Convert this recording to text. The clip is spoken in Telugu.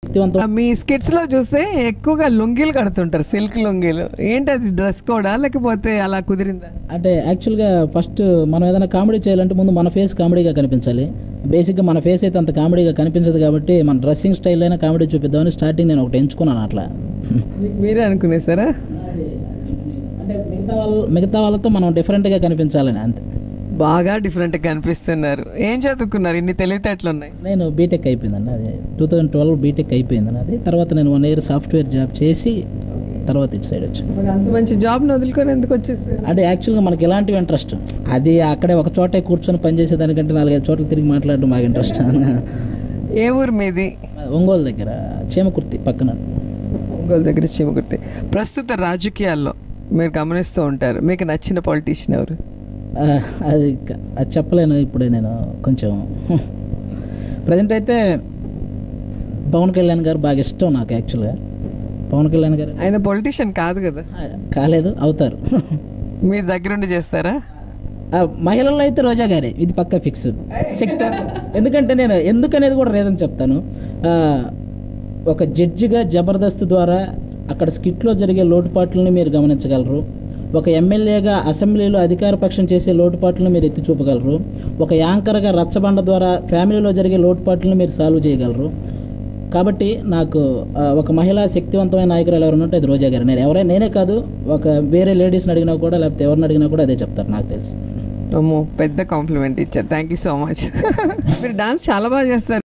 శక్తివంతం మీ స్కిట్స్ లో చూస్తే ఎక్కువగా లుంగీలు కడుతుంటారు సిల్క్ లుంగీలు ఏంటి అది డ్రెస్ కోడా లేకపోతే అలా కుదిరిందా అంటే యాక్చువల్గా ఫస్ట్ మనం ఏదైనా కామెడీ చేయాలంటే ముందు మన ఫేస్ కామెడీగా కనిపించాలి బేసిక్గా మన ఫేస్ అయితే అంత కామెడీగా కనిపించదు కాబట్టి మన డ్రెస్సింగ్ స్టైల్ అయినా కామెడీ చూపిద్దామని స్టార్టింగ్ నేను ఒకటి ఎంచుకున్నాను అట్లా మీకు మీరే అనుకునేసారా అంటే మిగతా వాళ్ళ మిగతా వాళ్ళతో మనం డిఫరెంట్గా కనిపించాలని అంతే బాగా డిఫరెంట్ గా కనిపిస్తున్నారు ఏం చదువుకున్నారు ఇన్ని తెలివితేటలు ఉన్నాయి నేను బీటెక్ అయిపోయిందండి అది టూ థౌజండ్ ట్వెల్వ్ బీటెక్ అయిపోయింది అది తర్వాత నేను వన్ ఇయర్ సాఫ్ట్వేర్ జాబ్ చేసి తర్వాత ఇటు సైడ్ వచ్చాను మరి అంత మంచి జాబ్ వదులుకొని ఎందుకు వచ్చేసారు అంటే యాక్చువల్గా మనకి ఎలాంటివి ఇంట్రెస్ట్ అది అక్కడే ఒక చోటే కూర్చొని పనిచేసేదానికంటే నాలుగైదు చోట్ల తిరిగి మాట్లాడడం బాగా ఇంట్రెస్ట్ ఏ ఊరు మీది ఒంగోలు దగ్గర చీమకుర్తి పక్కన ఒంగోలు దగ్గర చీమకుర్తి ప్రస్తుత రాజకీయాల్లో మీరు గమనిస్తూ ఉంటారు మీకు నచ్చిన పొలిటీషియన్ ఎవరు ఆ, అది క- అది చెప్పలేను ఇప్పుడే నేను కొంచెం ప్రజెంట్ అయితే పవన్ కళ్యాణ్ గారు బాగా ఇష్టం నాకు యాక్చువల్గా పవన్ కళ్యాణ్ గారు ఆయన పొలిటీషియన్ కాదు కదా ఆ, కాలేదు అవుతారు మీరు దగ్గరుండి చేస్తారా ఆ, మహిళల్లో అయితే రోజా గారే ఇది పక్కా ఫిక్స్ శక్తి ఎందుకంటే నేను ఎందుకనేది కూడా రీజన్ చెప్తాను ఆ, ఒక జడ్జిగా జబర్దస్త్ ద్వారా అక్కడ స్కిట్లో జరిగే లోటుపాట్లని మీరు గమనించగలరు ఒక ఎమ్మెల్యేగా అసెంబ్లీలో అధికార పక్షం చేసే లోటుపాట్లను మీరు ఎత్తి చూపగలరు ఒక యాంకర్గా రచ్చబండ ద్వారా ఫ్యామిలీలో జరిగే లోటుపాట్లను మీరు సాల్వ్ చేయగలరు కాబట్టి నాకు ఆ, ఒక మహిళా శక్తివంతమైన నాయకురాలు ఎవరు ఉంటే అది రోజా గారు నేను ఎవరైనా నేనే కాదు ఒక వేరే లేడీస్ని అడిగినా కూడా లేకపోతే ఎవరిని అడిగినా కూడా అదే చెప్తారు నాకు తెలిసి అమ్మో పెద్ద కాంప్లిమెంట్ ఇచ్చారు థ్యాంక్ యూ సో మచ్ మీరు డాన్స్ చాలా బాగా చేస్తారు